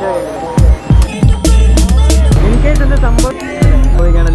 എനിക്ക് എന്താ സംഭവം പോയിക്കാണ്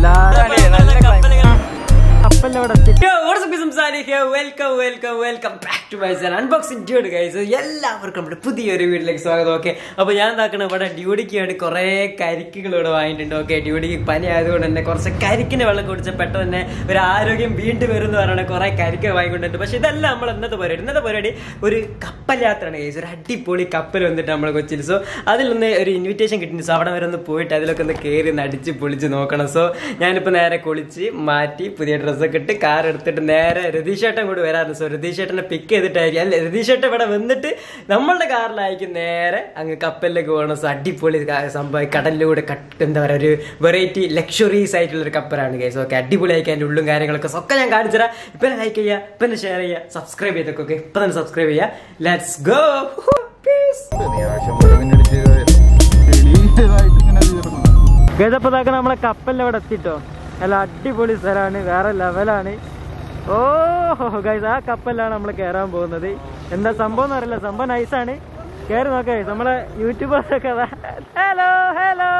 കപ്പലിന്റെ അവിടെ എത്തി welcome welcome welcome back to my channel unboxing dude guys എല്ലാവർക്കും നമ്മുടെ പുതിയൊരു വീട്ടിലേക്ക് സ്വാഗതം ഓക്കെ അപ്പോൾ ഞാൻ എന്താക്കണം ഇവിടെ ഡ്യൂഡിക്ക് വേണ്ടി കുറേ കരിക്കുകൾ ഇവിടെ വാങ്ങിയിട്ടുണ്ട് ഓക്കെ ഡ്യൂഡിക്ക് പനി ആയതുകൊണ്ട് തന്നെ കുറച്ച് കരിക്കിന് വെള്ളം കുടിച്ച പെട്ടെന്ന് തന്നെ ഒരു ആരോഗ്യം വീണ്ടും വരും എന്ന് പറയുന്നത് കുറേ കരിക്ക് വാങ്ങിക്കൊണ്ടിട്ടുണ്ട് പക്ഷേ ഇതെല്ലാം നമ്മൾ ഇന്നത്തെ പരിപാടി ഇന്നത്തെ പരിപാടി ഒരു കപ്പൽ യാത്രയാണ് ഗൈസ് ഒരു അടിപൊളി കപ്പൽ വന്നിട്ട് നമ്മൾ കൊച്ചിയിൽ സോ അതിൽ നിന്ന് ഒരു ഇൻവിറ്റേഷൻ കിട്ടുന്നു സോ അവിടെ വരെ ഒന്ന് പോയിട്ട് അതിലൊക്കെ ഒന്ന് കയറി ഒന്ന് അടിച്ച് പൊളിച്ച് നോക്കണം സോ ഞാനിപ്പോൾ നേരെ കുളിച്ച് മാറ്റി പുതിയ ഡ്രസ്സൊക്കെ ഇട്ട് കാർ എടുത്തിട്ട് നേരെ രതീഷേട്ടൻ കൂടി വരാറുണ്ട് സോ രതീഷേട്ടനെ പിക്ക് ചെയ്തിട്ടായിരിക്കും അല്ലെ രതീഷേട്ടൻ ഇവിടെ വന്നിട്ട് നമ്മളുടെ കാറിലായിരിക്കും നേരെ അങ്ങ് കപ്പലിലേക്ക് പോകണം സോ അടിപൊളി ക- സംഭവം കടലിലൂടെ കട്ട് എന്താ പറയുക ഒരു വെറൈറ്റി ലക്ഷറീസ് ആയിട്ടുള്ള ഒരു കപ്പലാണ് ഗൈസ് ഓക്കെ അടിപൊളിയായിരിക്കും അതിൻ്റെ ഉള്ളും കാര്യങ്ങളൊക്കെ സോ ഒക്കെ ഞാൻ കാണിച്ചുതരാം ഇപ്പം ലൈക്ക് ചെയ്യുക ഇപ്പം ഷെയർ ചെയ്യുക സബ്സ്ക്രൈബ് ചെയ്തൊക്കെ ഓക്കെ ഇപ്പം തന്നെ സബ്സ്ക്രൈബ് ചെയ്യുക ലെറ്റ്സ് ഗോ പീസ് ഗതപ്പതാക്കണ നമ്മളെ കപ്പലിന്റെ അവിടെ എത്തിട്ടോ നല്ല അടിപൊളി സ്ഥലമാണ് വേറെ ലെവലാണ് ഓ ഗൈസ് ആ കപ്പലിലാണ് നമ്മൾ കയറാൻ പോകുന്നത് എന്താ സംഭവം എന്ന് അറിയില്ല സംഭവം നൈസാണ് കയറി നോക്കാം guys. നമ്മളെ യൂട്യൂബേഴ്സൊക്കെ ഹലോ ഹലോ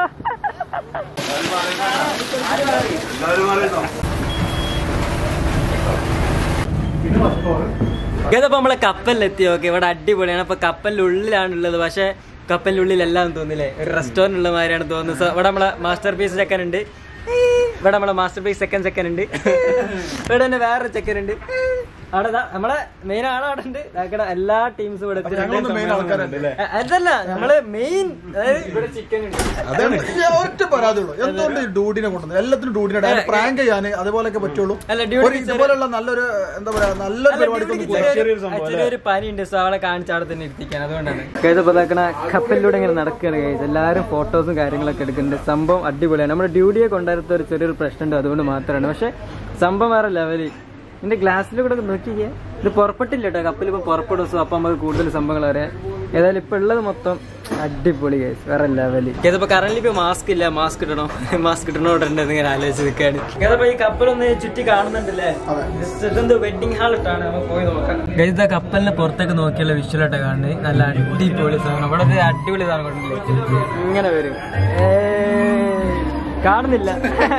ഇതപ്പോ നമ്മളെ കപ്പലിലെത്തി ഓക്കെ ഇവിടെ അടിപൊളിയാണ് അപ്പൊ കപ്പലിന്റെ ഉള്ളിലാണ് ഉള്ളത് പക്ഷെ കപ്പലിന്റെ ഉള്ളിലെല്ലാം തോന്നില്ലേ ഒരു റെസ്റ്റോറന്റ് ഉള്ള മാതിരിയാണ് തോന്നുന്നത് So, ഇവിടെ നമ്മളെ മാസ്റ്റർ പീസ് ചെക്കൻ ഉണ്ട് ഇവിടെ നമ്മളെ മാസ്റ്റർ പീസ് സെക്കൻഡ് ചെക്കൻ ഉണ്ട് ഇവിടെ തന്നെ വേറൊരു ചെക്കൻ ഉണ്ട് അവിടെ ദാ നമ്മളെ മെയിൻ ആള് അവിടെ ഉണ്ട് ദാ എല്ലാ ടീംസും ഇവിടെ എത്തിയിട്ടുണ്ട്. അ- അതല്ല നമ്മള് മെയിൻ അതായത് ഇവിടെ ചിക്കൻ ഉണ്ട് അതാണ് ഒറ്റ പരാതിയുള്ളൂ എന്തുകൊണ്ട് ഈ ഡൂഡിനെ കൊണ്ടുവന്നത് എല്ലാത്തിനും ഡൂഡിനെ പ്രാങ്ക് ചെയ്യാന് അതുപോലെയൊക്കെ പറ്റുള്ളൂ അല്ല, ഡ്യൂഡിക്ക് ഒരു ഇതുപോലുള്ള നല്ലൊരു എന്താ പറയാ നല്ലൊരു പരിപാടിക്കൊന്നും ചെറിയൊരു പനി ഉണ്ട് സോ അവളെ കാണിച്ച് അവിടെ തന്നെ ഇരുത്തിക്കാൻ അതുകൊണ്ടാണ് കൈതപ്പതാക്കണ കപ്പലിലൂടെ ഇങ്ങനെ നടക്കുകയാണ് കൈസ് എല്ലാവരും ഫോട്ടോസും കാര്യങ്ങളൊക്കെ എടുക്കുന്നുണ്ട് സംഭവം അടിപൊളിയാണ് നമ്മുടെ ഡ്യൂഡിയെ കൊണ്ടുവരുത്ത ഒരു ചെറിയൊരു പ്രശ്നമുണ്ട് അതുകൊണ്ട് മാത്രമാണ് പക്ഷെ സംഭവം വേറെ ലെവല് ഇതിന്റെ ഗ്ലാസ്സിൽ കൂടെ നോക്കിക്കേ ഇത് പുറപ്പെട്ടില്ല കേട്ടോ കപ്പൽ ഇപ്പൊ പുറപ്പെടും സോ അപ്പൊ നമുക്ക് കൂടുതൽ സംഭവങ്ങൾ അറിയാം ഏതായാലും ഇപ്പൊ ഉള്ളത് മൊത്തം അടിപൊളി കേസ് വേറെ ലെവല് ഇതിപ്പോ കറന്റ് ഇപ്പൊ മാസ്ക് ഇല്ല മാസ്ക് ഇടണോ മാസ്ക് ഇടണോ ഇടണ്ടെന്ന് ഇങ്ങനെ ആലോചിച്ച് നിൽക്കാണ് ഇതിപ്പോ ഈ കപ്പലൊന്ന് ചുറ്റി കാണുന്നുണ്ടല്ലേ ഇതെന്ത് വെഡിങ് ഹാൾ ഇട്ടാണ് നമുക്ക് പോയി നോക്കാം ഗൈസ് ആ കപ്പലിന് പുറത്തേക്ക് നോക്കിയുള്ള വിഷ്വലായിട്ട് കാണുന്നത് നല്ല അടിപൊളി സാധനം ഇവിടെ ഒരു അടിപൊളി സാധനം കണ്ടില്ലേ ഇങ്ങനെ വരും ഏയ്. കാണുന്നില്ല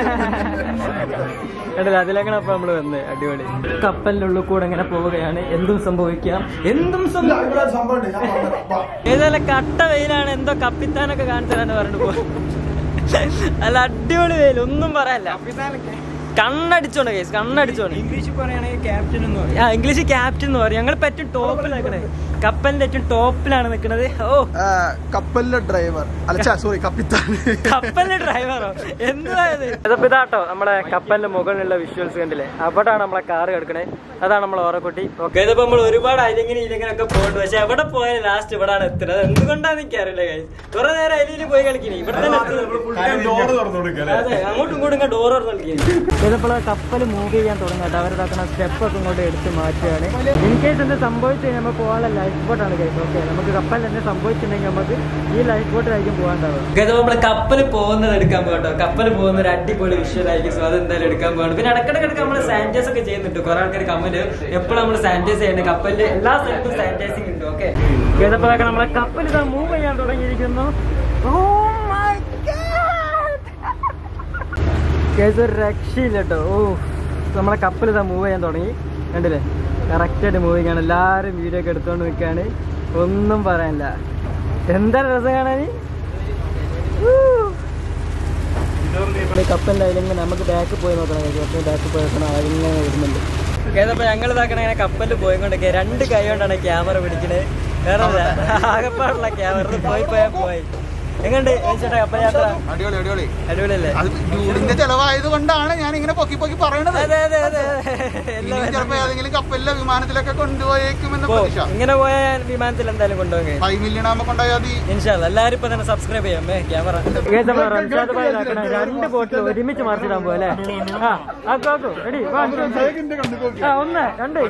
കണ്ടില്ല അതിലെങ്ങനെ അപ്പൊ നമ്മള് വന്നത് അടിപൊളി കപ്പലിന്റെ ഉള്ളിൽ കൂടെ ഇങ്ങനെ പോവുകയാണ് എന്തും സംഭവിക്കാം എന്തും സംഭവിക്കാം ഏതായാലും കട്ട വെയിലാണ് എന്തോ കപ്പിത്താനൊക്കെ കാണിച്ചു തരാന്ന് പറഞ്ഞിട്ട് പോകും അല്ല അടിപൊളി വെയിൽ ഒന്നും പറയാല്ല കണ്ണടിച്ചോണ്ട് കേസ് കണ്ണടിച്ചോണ്ട് ഇംഗ്ലീഷ് പറയുകയാണെങ്കിൽ ക്യാപ്റ്റൻ എന്ന് പറയും ആ ഇംഗ്ലീഷ് ക്യാപ്റ്റൻ എന്ന് പറയും ഞങ്ങൾ ഏറ്റവും ടോപ്പിൽ നിൽക്കണേ കപ്പലിന്റെ ഏറ്റവും ടോപ്പിലാണ് നിൽക്കുന്നത് ഓ കപ്പലിലെ ഡ്രൈവർ അല്ല സോറി കപ്പിത്താൻ കപ്പലിന്റെ ഡ്രൈവറോ എന്തായത് ഇതിപ്പോ ഇതാട്ടോ നമ്മുടെ കപ്പലിന്റെ മുകളിലുള്ള വിഷ്വൽസ് കണ്ടില്ലേ അവിടെയാണ് നമ്മളെ കാറ് കിടക്കണേ അതാണ് നമ്മളെ ഓറക്കുട്ടി ഓക്കെ ഇതിപ്പോ നമ്മൾ ഒരുപാട് അയിലെങ്ങനെ ഇല്ലെങ്ങനെ ഒക്കെ പോയിട്ട് പക്ഷെ എവിടെ പോയാലും ലാസ്റ്റ് ഇവിടാണ് എത്തുന്നത് അത് എന്തുകൊണ്ടാന്ന് എനിക്കറിയില്ല guys. കുറെ നേരം അയിലിൽ പോയി കളിക്കണേ ഇവിടെ തന്നെ എത്തുന്നത്. അതെ അങ്ങോട്ടും ഇങ്ങോട്ടും ഇങ്ങനെ ഡോർ തുറന്നു കളിക്കണേ ഇതിപ്പോൾ കപ്പൽ മൂവ് ചെയ്യാൻ തുടങ്ങാട്ടോ അവരിതാക്കണ സ്റ്റെപ്പ് ഒക്കെ ഇങ്ങോട്ട് എടുത്ത് മാറ്റുകയാണ് ഇൻ കേസ് എന്ത് സംഭവിച്ചു കഴിഞ്ഞാൽ നമുക്ക് പോകാനുള്ള ലൈഫ് ബോട്ടാണ് കേസ് ഓക്കെ നമുക്ക് കപ്പലിൽ എന്ത് സംഭവിച്ചിട്ടുണ്ടെങ്കിൽ നമുക്ക് ഈ ലൈഫ് ബോട്ടിലായിരിക്കും പോകാണ്ടാവുക ഇത് നമ്മള് കപ്പൽ പോകുന്നത് എടുക്കാൻ പോകട്ടോ കപ്പൽ പോകുന്ന ഒരു അടിപൊളി വിഷ്വലായിരിക്കും സോ അത് എന്തായാലും എടുക്കാൻ പോകണം പിന്നെ ഇടക്കിടക്ക് നമ്മൾ സാനിറ്റൈസ് ഒക്കെ ചെയ്യുന്നുണ്ട് കുറെ ആൾക്കാർ കമന്റ് എപ്പോഴും നമ്മൾ സാനിറ്റൈസ് ചെയ്യണം കപ്പലിന്റെ എല്ലാ സ്ഥലത്തും സാനിറ്റൈസിങ് ഉണ്ട് ഓക്കെ ഇതിപ്പോൾ നമ്മളെ കപ്പൽ ഇതാ മൂവ് ചെയ്യാൻ തുടങ്ങിയിരിക്കുന്നു Oh my God! കേസ് ഒരു രക്ഷയില്ല കേട്ടോ ഓ നമ്മളെ കപ്പൽ ഇതാ മൂവ് ചെയ്യാൻ തുടങ്ങി കണ്ടില്ലേ കറക്റ്റായിട്ട് മൂവിങ് ആണ് എല്ലാവരും വീഡിയോ ഒക്കെ എടുത്തോണ്ട് നിൽക്കുകയാണ് ഒന്നും പറയാനില്ല എന്താ രസം കാണാൻ കപ്പലിൻ്റെ അതിലെങ്കിൽ നമുക്ക് ബാക്ക് പോയി നോക്കണം കുറച്ച് ബാക്ക് പോയി നോക്കണം അതിങ്ങനെ വരുന്നുണ്ട് ഏതപ്പോ ഞങ്ങൾ ഇതാക്കണ ഇങ്ങനെ കപ്പലിൽ പോയിക്കൊണ്ടൊക്കെ രണ്ട് കൈ കൊണ്ടാണ് ക്യാമറ പിടിക്കണത് വേറെ ഒന്നുമില്ല. ആകെപ്പാടുള്ള ക്യാമറ പോയി പോയാ പോയി എങ്ങണ്ട് ചേട്ടാ കപ്പൽ യാത്ര അടിപൊളി അടിപൊളി അടിപൊളിയല്ലേ അത് ഡൂഡിന്റെ ചെലവായത് കൊണ്ടാണ് ഞാൻ ഇങ്ങനെ പൊക്കി പൊക്കി പറയണത് അതെ അതെ അതെ ഇനി ചിലപ്പോ ഏതെങ്കിലും കപ്പലിലെ വിമാനത്തിലൊക്കെ കൊണ്ടുപോയേക്കുമെന്ന് പോ. പ്രതീക്ഷ ഇങ്ങനെ പോയ വിമാനത്തിൽ എന്തായാലും കൊണ്ടുപോകും ഫൈവ് മില്യൺ ആകുമ്പോ കൊണ്ടുപോയാൽ മതി ഇൻഷാല്ല എല്ലാരും ഇപ്പൊ തന്നെ സബ്സ്ക്രൈബ് ചെയ്യാം ക്യാമറ രണ്ട് ബോട്ടിൽ ഒരുമിച്ച് മറിച്ചിടാൻ പോലെ ആ ആക്കോ ആക്കോ റെഡി ആ ഒന്ന് രണ്ട്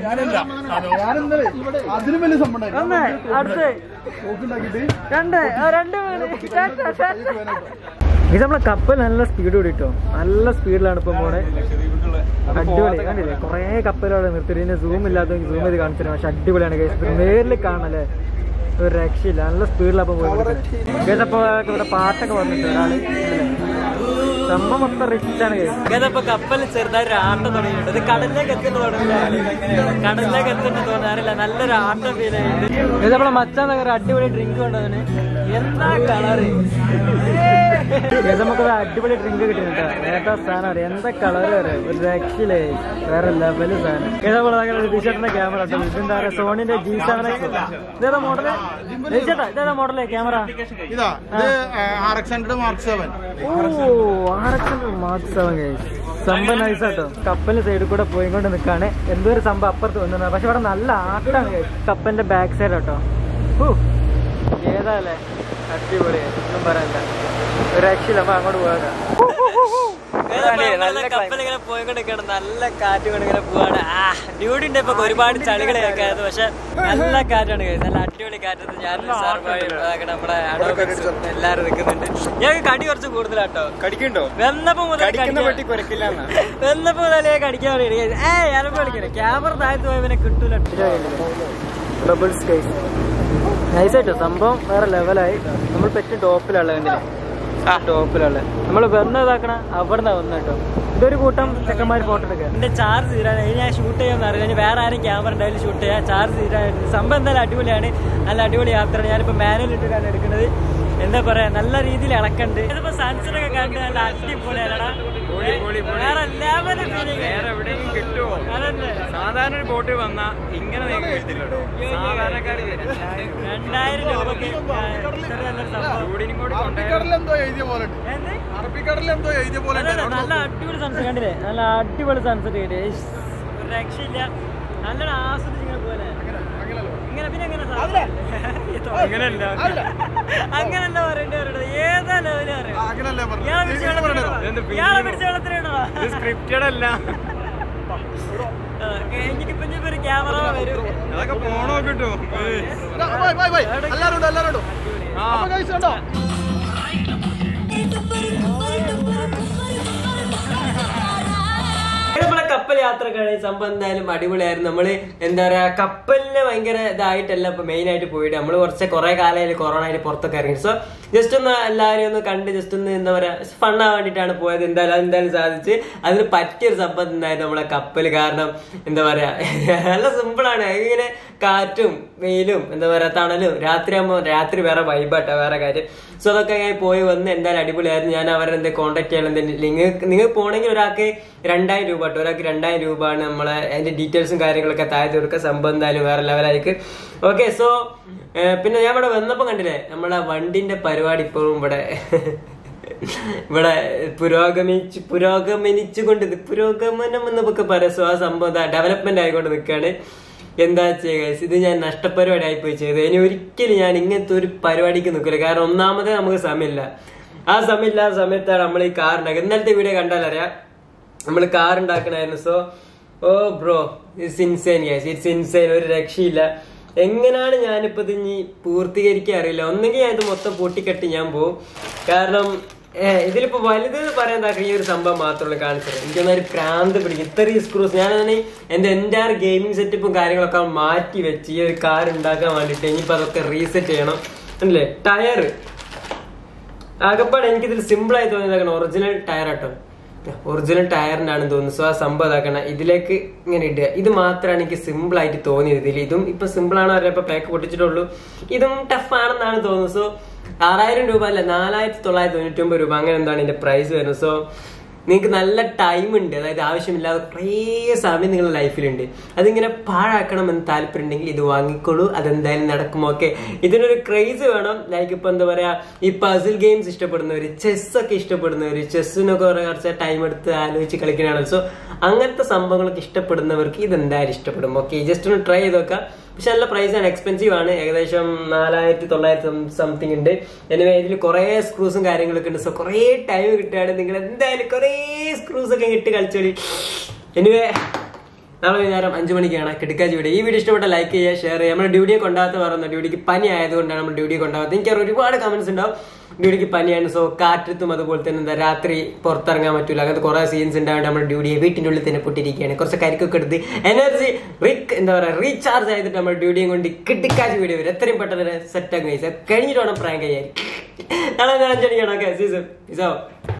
അതിനും വലിയ സംഭവം ഒന്ന് അടുത്ത് രണ്ട് ആ, രണ്ട് മൂന്ന് ടാറ്റ, ടാറ്റ. ഇത് നമ്മളെ കപ്പൽ നല്ല സ്പീഡ് കൂടിട്ടോ നല്ല സ്പീഡിലാണ് ഇപ്പൊ പോണേ അടിപൊളി കണ്ടില്ലേ കൊറേ കപ്പലുകൾ നിർത്തിയിട്ട് സൂം ഇല്ലാത്ത സൂം ചെയ്ത് കാണിച്ചു പക്ഷെ അടിപൊളിയാണ് guys. ഇത് നേരിൽ കാണല്ലേ ഒരു രക്ഷയില്ല നല്ല സ്പീഡിലപ്പം പോയി കേട്ടപ്പോ ഇവിടെ പാട്ടൊക്കെ വന്നിട്ട് ഒരാള് ഇല്ലേ? സംഭവം മൊത്തം റിച്ചാണ് ഇപ്പൊ കപ്പൽ ചെറുതായി ആട്ടം തുടങ്ങിയിട്ടുണ്ട് ഇത് കടലിലേക്ക് എത്തുന്ന തുടങ്ങില്ല കടലിലേക്ക് എത്തുന്ന തോന്നാറില്ല നല്ലൊരു ആട്ടം ഫീൽ ആയിട്ട് ഇത് നമ്മളെ മച്ചാൻ ഒരു അടിപൊളി ഡ്രിങ്ക് കൊണ്ടതിന് എന്താ കളറ് നമുക്ക് ഒരു അടിപൊളി ഡ്രിങ്ക് കിട്ടുന്നുണ്ട് ഏട്ടാ സാധനം അറിയാം എന്താ കളർ വരെ ഒരു രക്ഷയിലേ വേറെ ലെവല് സാധനം ഇതേപോലെ ടീഷർട്ടിന്റെ ക്യാമറ ഇതെന്താ പറയാ സോണിന്റെ ജി സെവൻ ഇതേതാ മോഡല് ചേട്ടാ ഇതേതാ മോഡല് ക്യാമറ ഇതാ ഇത് R X hundred mark seven ഓ ആറക്ഷൻ മാർക്ക് സെവൻ സംഭവം നൈസ് കേട്ടോ കപ്പലിന്റെ സൈഡിൽ കൂടെ പോയിക്കൊണ്ട് നിൽക്കാണ് എന്തോ ഒരു സംഭവം അപ്പുറത്ത് വന്നിരുന്നത് പക്ഷെ ഇവിടെ നല്ല ആട്ടാണ് guys. കപ്പലിന്റെ ബാക്ക് സൈഡ് കേട്ടോ ഹൂ, ഏതാല്ലേ അടിപൊളി ഒന്നും പറയാനില്ല ഒരു രക്ഷയില്ല അപ്പൊ അങ്ങോട്ട് പോകാം നല്ല കപ്പലിങ്ങനെ പോയിക്കൊണ്ടിരിക്കുകയാണ് നല്ല കാറ്റ് കൊണ്ട് ഇങ്ങനെ പോവാണ് ആ ഡ്യൂട്ടിന്റെ ഇപ്പൊ ഒരുപാട് ചളികളൊക്കെ ആയിരുന്നു പക്ഷെ നല്ല കാറ്റാണ് കഴിച്ചത് നല്ല അടിപൊളി കാറ്റ് ഞാൻ നമ്മുടെ അഡോക്കൻസും എല്ലാരും നിൽക്കുന്നുണ്ട് ഞങ്ങൾക്ക് കടി കുറച്ച് കൂടുതലാട്ടോ കടിക്കണ്ടോ വെന്നപ്പോ മുതൽ കടിക്കുന്ന വെട്ടി കടിക്കാൻ- കുരക്കില്ല വെന്നപ്പോ മുതലേ കടിക്കാൻ വേണ്ടി ഏ ഞാനിപ്പോ വിളിക്കുന്നത് ക്യാമറ താഴത്ത് പോയ പിന്നെ കിട്ടൂല ഡബിൾ സ്കൈസ് നൈസായിട്ടോ സംഭവം വേറെ ലെവലായി നമ്മൾ പെറ്റ് ടോപ്പിലുള്ള കണ്ടില്ലേ ടോപ്പിലുള്ള നമ്മൾ വന്ന ഇതാക്കണ അവിടെ നിന്നാ വന്ന കേട്ടോ ഇതൊരു കൂട്ടം ചെക്കന്മാർ ഫോട്ടോ എടുക്കുക എന്റെ ചാർജ് തീരാൻ ഇനി ഞാൻ ഷൂട്ട് ചെയ്യാൻ അറിയില്ല ഇനി വേറെ ആരും ക്യാമറ ഉണ്ടായാലും ഷൂട്ട് ചെയ്യാം ചാർജ് തീരാനായിട്ട് സംഭവം എന്തായാലും അടിപൊളിയാണ് നല്ല അടിപൊളി യാത്രയാണ് ഞാനിപ്പോ മാനുവൽ ഇട്ടിട്ടാണ് എടുക്കുന്നത് എന്താ പറയാ നല്ല രീതിയിൽ ഇളക്കണ്ട് ഇതിപ്പോ സൺസെറ്റ് ഒക്കെ കണ്ട് നല്ല അടിപൊളിയാണടാ വേറെ ലെവൽ ഫീലിംഗ് എവിടെയും കിട്ടുമോ അതന്നെ സാധാരണ ഒരു ബോട്ടിൽ വന്നാ ഇങ്ങനെ നിങ്ങൾക്ക് കിട്ടില്ലല്ലോ സാധാരണക്കാര് രണ്ടായിരം രൂപക്ക് ഇത്ര നല്ലൊരു സംഭവം ചൂടിനും കൂടി അറബിക്കടലിൽ എന്തോ എഴുതിയ പോലെ ഉണ്ട് എന്ത്? അറബിക്കടലിൽ എന്തോ എഴുതിയ പോലെ ഉണ്ട്. അതല്ല, നല്ല അടിപൊളി സൺസെറ്റ് കണ്ടില്ലേ നല്ല അടിപൊളി സൺസെറ്റ് കിട്ടിയേ ഒരു രക്ഷയില്ല നല്ലോണം ആസ്വദിച്ച് ഇങ്ങനെ പോലെ ഇങ്ങനെ പിന്നെ എങ്ങനെ അങ്ങനെയല്ല അങ്ങനല്ല പറയേണ്ടി വരേണ്ടത് ഏതാ ലെവല് ആ, അങ്ങനല്ലേ പറഞ്ഞത്. ഇയാളെ പിടിച്ച ഇങ്ങനെ പറയണോ? വെള്ളത്തിലിടണോ? ഇയാളെ പിടിച്ച വെള്ളത്തിലിടണോ ഇത് സ്ക്രിപ്റ്റഡ് അല്ല എനിക്കിപ്പോ ഇനി ഒരു ക്യാമറ വരും അതൊക്കെ പോണോ കിട്ടും ഇതാ, ബൈ, ബൈ, ബൈ. എല്ലാവരും ഉണ്ട്, എല്ലാവരും ഉണ്ട്. അപ്പൊ guys കണ്ടോ? നമ്മളെ കപ്പൽ യാത്ര കഴിഞ്ഞ സംഭവം എന്തായാലും അടിപൊളിയായിരുന്നു നമ്മള് എന്താ പറയാ കപ്പലിന് ഭയങ്കര ഇതായിട്ടല്ല ഇപ്പൊ മെയിൻ ആയിട്ട് പോയിട്ട് നമ്മള് കുറച്ച് കുറെ കാലമായിട്ട് കൊറോണ ആയിട്ട് പുറത്തൊക്കെ ഇറങ്ങി സോ ജസ്റ്റ് ഒന്ന് എല്ലാവരെയും ഒന്ന് കണ്ട് ജസ്റ്റ് ഒന്ന് എന്താ പറയാ ഫണ്ണാൻ വേണ്ടിയിട്ടാണ് പോയത് എന്തായാലും അതെന്തായാലും സാധിച്ച് അതിന് പറ്റിയൊരു സംഭവം എന്തായാലും നമ്മളെ കപ്പല് കാരണം എന്താ പറയാ നല്ല സിമ്പിളാണ് ഇങ്ങനെ കാറ്റും വെയിലും എന്താ പറയാ തണലും രാത്രി ആകുമ്പോൾ രാത്രി വേറെ വൈബാട്ടാ വേറെ കാര്യം സോ അതൊക്കെ ഞാൻ പോയി വന്ന് എന്തായാലും അടിപൊളിയായിരുന്നു ഞാൻ അവരെ എന്താ കോൺടാക്ട് ചെയ്യണം എന്തെങ്കിലും നിങ്ങൾ നിങ്ങൾ പോണെങ്കിൽ ഒരാൾക്ക് രണ്ടായിരം രൂപ കേട്ടോ ഒരാൾക്ക് രണ്ടായിരം രൂപ ആണ് നമ്മളെ അതിന്റെ ഡീറ്റെയിൽസും കാര്യങ്ങളൊക്കെ താഴെ കൊടുക്കുക സംഭവം എന്തായാലും വേറെ ലെവലായിരിക്കും ഓക്കെ സോ പിന്നെ ഞാൻ ഇവിടെ വന്നപ്പോൾ കണ്ടില്ലേ നമ്മളെ വണ്ടിന്റെ പരിപാടി ഇപ്പോഴും ഇവിടെ ഇവിടെ പുരോഗമിച്ച് പുരോഗമനിച്ചുകൊണ്ട് നി- പുരോഗമനം എന്നൊക്കെ പറയാം സോ ആ സംഭവം ഡെവലപ്മെന്റ് ആയിക്കൊണ്ട് നിൽക്കുകയാണ് എന്താ ചെയ്യുക guys? ഇത് ഞാൻ നഷ്ടപരിപാടി ആയിപ്പോയി ചെയ്തത് ഇനി ഒരിക്കലും ഞാൻ ഇങ്ങനത്തെ ഒരു പരിപാടിക്ക് നിൽക്കില്ല കാരണം ഒന്നാമതേ നമുക്ക് സമയമില്ല ആ സമയമില്ലാത്ത സമയത്താണ് നമ്മൾ ഈ കാർ ഉണ്ടാക്കുക ഇന്നലത്തെ വീഡിയോ കണ്ടാലറിയാം നമ്മൾ കാർ ഉണ്ടാക്കണായിരുന്നു സോ ഓ bro it's insane guys it's insane ഒരു രക്ഷയില്ല എങ്ങനെയാണ് ഞാനിപ്പോ ഇത് ഇനി പൂർത്തീകരിക്കാൻ അറിയില്ല ഒന്നെങ്കിൽ ഞാൻ ഇത് മൊത്തം പൊട്ടിക്കെട്ടി ഞാൻ പോകും കാരണം ഏഹ് ഇതിലിപ്പോ വലുത് പറയാൻ താക്ക ഈ ഒരു സംഭവം മാത്രമേ കാണിച്ചത് എനിക്കൊന്നും ഒരു പ്രാന്ത് പിടിക്കും ഇത്രയും സ്ക്രൂസ് ഞാനാണ് എന്റെ എൻ്റെ ഗെയിമിംഗ് സെറ്റപ്പും കാര്യങ്ങളൊക്കെ മാറ്റി വെച്ച് ഈ ഒരു കാർ ഉണ്ടാക്കാൻ വേണ്ടിട്ട് ഇനിയിപ്പോ അതൊക്കെ റീസെറ്റ് ചെയ്യണം അല്ലേ ടയർ ആകപ്പാട് എനിക്കിതിൽ സിമ്പിൾ ആയി തോന്നിയതാക്കണം ഒറിജിനൽ ടയർ ആട്ടോ ഒറിജിനൽ ടയറിനാണ് തോന്നുന്നത് സോ ആ സംഭവം ഇതാക്കണം ഇതിലേക്ക് ഇങ്ങനെ ഇടുക ഇത് മാത്രമാണ് എനിക്ക് സിമ്പിൾ ആയിട്ട് തോന്നിയത് ഇതിൽ ഇതും ഇപ്പൊ സിമ്പിൾ ആണോ അറിയാം ഇപ്പൊ പാക്ക് പൊട്ടിച്ചിട്ടുള്ളൂ ഇതും ടഫ് ആണെന്നാണ് തോന്നുന്നത് സോ ആറായിരം രൂപ അല്ല നാലായിരത്തി തൊള്ളായിരത്തി തൊണ്ണൂറ്റി ഒമ്പത് രൂപ അങ്ങനെ എന്താണ് ഇതിന്റെ പ്രൈസ് വരുന്നത് സോ നിങ്ങൾക്ക് നല്ല ടൈം ഉണ്ട് അതായത് ആവശ്യമില്ലാതെ കുറേ സമയം നിങ്ങളുടെ ലൈഫിലുണ്ട് അതിങ്ങനെ പാഴാക്കണം എന്ന് താല്പര്യം ഉണ്ടെങ്കിൽ ഇത് വാങ്ങിക്കോളൂ അതെന്തായാലും നടക്കും ഓക്കെ ഇതിനൊരു ക്രേസ് വേണം ലൈക്ക് ഇപ്പൊ എന്താ പറയാ ഈ പസിൽ ഗെയിംസ് ഇഷ്ടപ്പെടുന്നവര് ചെസ് ഒക്കെ ഇഷ്ടപ്പെടുന്നവര് ചെസ്സിനൊക്കെ കുറെ കുറച്ച് ടൈം എടുത്ത് ആലോചിച്ച് കളിക്കുന്നതാണ് സോ അങ്ങനത്തെ സംഭവങ്ങളൊക്കെ ഇഷ്ടപ്പെടുന്നവർക്ക് ഇത് എന്തായാലും ഇഷ്ടപ്പെടും ഓക്കെ ജസ്റ്റ് ഒന്ന് ട്രൈ ചെയ്ത് നോക്കാം പക്ഷെ നല്ല പ്രൈസ് ആണ് എക്സ്പെൻസീവ് ആണ് ഏകദേശം നാലായിരത്തി തൊള്ളായിരത്തി സംതിങ് ഉണ്ട് എനിവേ ഇതിൽ കുറെ സ്ക്രൂസും കാര്യങ്ങളൊക്കെ ഉണ്ട് സോ കുറെ ടൈം കിട്ടുകയാണ് നിങ്ങൾ എന്തായാലും കുറെ സ്ക്രൂസ് ഒക്കെ ഇട്ട് കളിച്ചോളി എനിവേ നാളെ വൈകുന്നേരം അഞ്ചു മണിക്കാണ് കിടക്കാജി വീഡിയോ ഈ വീഡിയോ ഇഷ്ടപ്പെട്ട ലൈക്ക് ചെയ്യുക ഷെയർ ചെയ്യുക നമ്മുടെ ഡ്യൂട്ടിയെ കൊണ്ടാകാത്ത പറയുന്ന ഡ്യൂട്ടിക്ക് പനി ആയതുകൊണ്ടാണ് നമ്മൾ ഡ്യൂട്ടിയെ കൊണ്ടാകാത്തത് എനിക്ക് ഒരുപാട് കമന്റ്സ് ഉണ്ടാവും ഡ്യൂട്ടിക്ക് പനിയാണ് സോ കാറ്റത്തും അതുപോലെ തന്നെ എന്താ രാത്രി പുറത്തിറങ്ങാൻ പറ്റൂല അങ്ങനത്തെ കുറെ സീൻസ് ഉണ്ടായിട്ട് നമ്മുടെ ഡ്യൂട്ടിയെ വീട്ടിന്റെ ഉള്ളിൽ തന്നെ പൊട്ടിരിക്കുകയാണ് കുറച്ച് കരിക്കൊക്കെ എടുത്ത് എനർജി റിക് എന്താ പറയാ റീചാർജ് ചെയ്തിട്ട് നമ്മൾ ഡ്യൂട്ടിയും കൊണ്ട് കിട്ടിക്കാച്ച് വീഡിയോ വരും എത്രയും പെട്ടെന്ന് സെറ്റ് ആക്കും കഴിഞ്ഞിട്ട് വേണം പ്രാങ്ക് ചെയ്യാൻ നാളെ അഞ്ചണിക്കാണ് ഓക്കെ സീസൺ